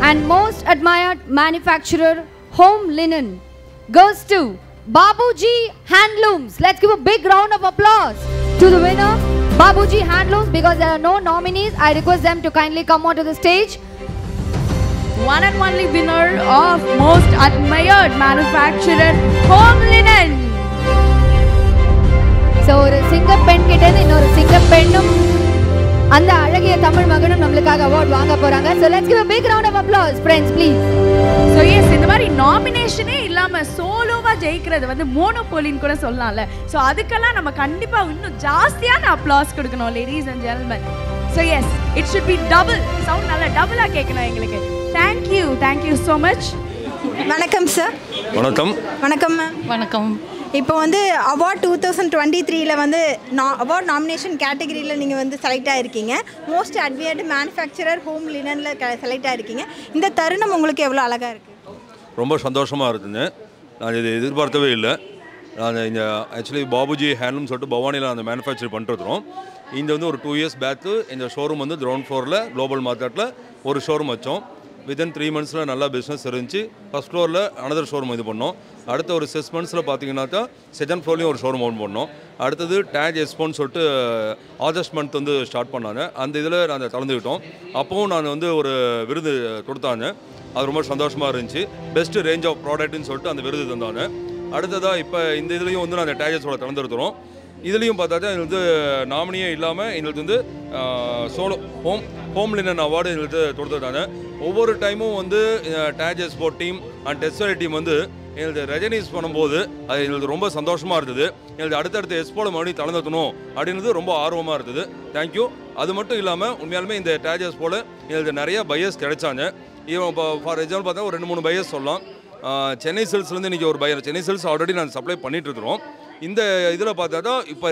and most admired manufacturer home linen goes to Babuji Handlooms. Let's give a big round of applause to the winner, Babuji Handlooms, because there are no nominees. I request them to kindly come onto the stage. one and only winner of most admired manufacturer home linen so ஒரு சிங்க பெண் கிட்ட இருந்து இன்னொரு சிங்க பெண்ணும் அந்த அழகிய தமிழ் மகனும் நம்மளுக்காக அவார்ட் வாங்க போறாங்க so let's give a big round of applause friends please so yes இந்த மாதிரி நாமினேஷனே இல்லாம சோலோவா ஜெயிக்கிறது வந்து மோனோபோலின்னு கூட சொல்லலாம்ல ஸோ அதுக்கெல்லாம் நம்ம கண்டிப்பா இன்னும் ஜாஸ்தியான அப்ளாஸ் கொடுக்கணும் லேடிஸ் அண்ட் ஜென்மன் so yes it should be double sound நல்லா டபுளாக கேட்கணும் எங்களுக்கு தேங்க்யூ தேங்க்யூ ஸோ மச் வணக்கம் சார் வணக்கம் வணக்கம் மேம் வணக்கம் இப்போ வந்து அவார்ட் டூ தௌசண்ட் டுவெண்ட்டி த்ரீல வந்து அவார்ட் நாமினேஷன் கேட்டகரியில் நீங்கள் வந்து செலக்ட் ஆகிருக்கீங்க மோஸ்ட் அட்வையர்டு மேனுஃபேக்சரர் ஹோம் லினனில் செலக்ட் ஆகிருக்கீங்க இந்த தருணம் உங்களுக்கு எவ்வளோ அழகாக இருக்குது ரொம்ப சந்தோஷமாக இருக்குங்க நான் இது எதிர்பார்க்கவே இல்லை நான் இந்த ஆக்சுவலி பாபுஜி ஹேண்ட்லூம் சொல்லிட்டு பவானியில் அந்த மேனுஃபேக்சர் பண்ணுறதும் இந்த வந்து ஒரு டூ இயர்ஸ் பேக்கு இந்த ஷோரூம் வந்து கிரவுண்ட் ஃப்ளோரில் குளோபல் மார்க்கெட்டில் ஒரு ஷோரூம் வச்சோம் வித்தின் த்ரீ மந்த்ஸில் நல்லா பிஸ்னஸ் இருந்துச்சு ஃபஸ்ட் ஃப்ளோரில் அனதர் ஷோரூம் இது பண்ணோம் அடுத்த ஒரு சிக்ஸ் மந்த்ஸில் பார்த்தீங்கன்னாக்கா செகண்ட் ஃப்ளோர்லேயும் ஒரு ஷோரூம் ஓன் பண்ணோம் அடுத்தது டேக் எக்ஸ்போன்னு சொல்லிட்டு ஆகஸ்ட் மந்த் வந்து ஸ்டார்ட் பண்ணாங்க அந்த இதில் நாங்கள் கலந்துக்கிட்டோம் அப்போவும் நான் வந்து ஒரு விருது கொடுத்தாங்க அது ரொம்ப சந்தோஷமாக இருந்துச்சு பெஸ்ட் ரேஞ்ச் ஆஃப் ப்ராடக்ட்னு சொல்லிட்டு அந்த விருது தந்தாங்க அடுத்ததாக இப்போ இந்த இதுலேயும் வந்து நாங்கள் டேஜஸோட கலந்துருக்கிறோம் இதுலேயும் பார்த்தாக்கா எங்களுக்கு வந்து நாமினியே இல்லாமல் எங்களுக்கு வந்து solo home home linen award எங்களுக்கு கொடுத்துருக்காங்க ஒவ்வொரு டைமும் வந்து டேஜஸ் sport team and test team வந்து எங்களுக்கு ரெஜனைஸ் பண்ணும்போது அது எங்களுக்கு ரொம்ப சந்தோஷமாக இருந்தது எங்களுக்கு அடுத்தடுத்த எஸ்போல மறுபடியும் கலந்துக்கணும் அப்படின்றது ரொம்ப ஆர்வமாக இருந்தது தேங்க்யூ அது மட்டும் இல்லாமல் உண்மையாலுமே இந்த டேஜஸ் போல் எங்களுக்கு நிறைய பையர்ஸ் கிடைச்சாங்க இவன் இப்போ ஃபார் எக்ஸாம்பிள் பார்த்தா ஒரு ரெண்டு மூணு பையர்ஸ் சொல்லலாம் ஆஹ் சென்னை சில்ஸ்லேருந்து இன்றைக்கி ஒரு பையர் சென்னை சில்ஸ் ஆல்ரெடி நான் சப்ளை பண்ணிட்டு இருக்கிறோம் இந்த இதில் பார்த்தா இப்போ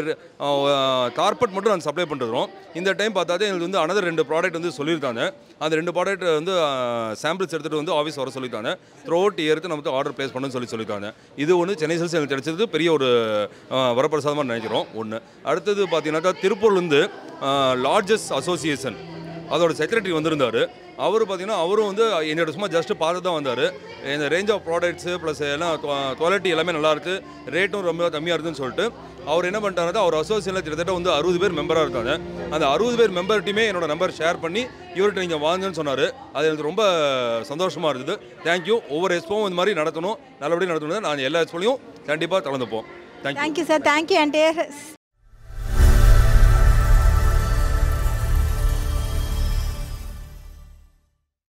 கார்பெட் மட்டும் நான் சப்ளை பண்ணிருக்கிறோம் இந்த டைம் பார்த்தா எங்களுக்கு வந்து அனதர் ரெண்டு ப்ராடக்ட் வந்து சொல்லியிருக்காங்க அந்த ரெண்டு ப்ராடக்ட் வந்து சாம்பிள்ஸ் எடுத்துகிட்டு வந்து ஆஃபீஸ் வர சொல்லியிருக்காங்க த்ரூ அவுட் இயருக்கு நமக்கு ஆர்டர் ப்ளேஸ் பண்ணணும்னு சொல்லி சொல்லியிருக்காங்க இது ஒன்று சென்னை சில்ஸ் எனக்கு கிடைச்சது பெரிய ஒரு ஆஹ் வரப்பிரசாதமாக நினைக்கிறோம் ஒன்று அடுத்தது பார்த்தீங்கன்னாக்கா திருப்பூர்லேருந்து லார்ஜஸ்ட் அசோசியேஷன் அதோட செக்ரட்டரி வந்திருந்தார் அவர் பார்த்தீங்கன்னா அவரும் வந்து என்னோட சும்மா ஜஸ்ட் பார்த்து தான் வந்தார் இந்த ரேஞ்ச் ஆஃப் ப்ராடக்ட்ஸு ப்ளஸ் எல்லாம் குவாலிட்டி எல்லாமே நல்லா இருக்கு ரேட்டும் ரொம்ப கம்மியாக இருக்குன்னு சொல்லிட்டு அவர் என்ன பண்ணிட்டாருன்னா அவர் அசோசியேஷனில் கிட்டத்தட்ட வந்து அறுபது பேர் மெம்பராக இருக்காங்க அந்த அறுபது பேர் மெம்பர்ட்டையுமே என்னோட நம்பர் ஷேர் பண்ணி இவர்கிட்ட நீங்கள் வாங்கன்னு சொன்னார் அது எனக்கு ரொம்ப சந்தோஷமாக இருந்தது தேங்க்யூ ஒவ்வொரு எக்ஸ்போவும் இந்த மாதிரி நடத்தணும் நல்லபடியாக நடத்தணும் நான் எல்லா எக்ஸ்போலையும் கண்டிப்பாக கலந்துப்போம் thank you thank you sir thank you entire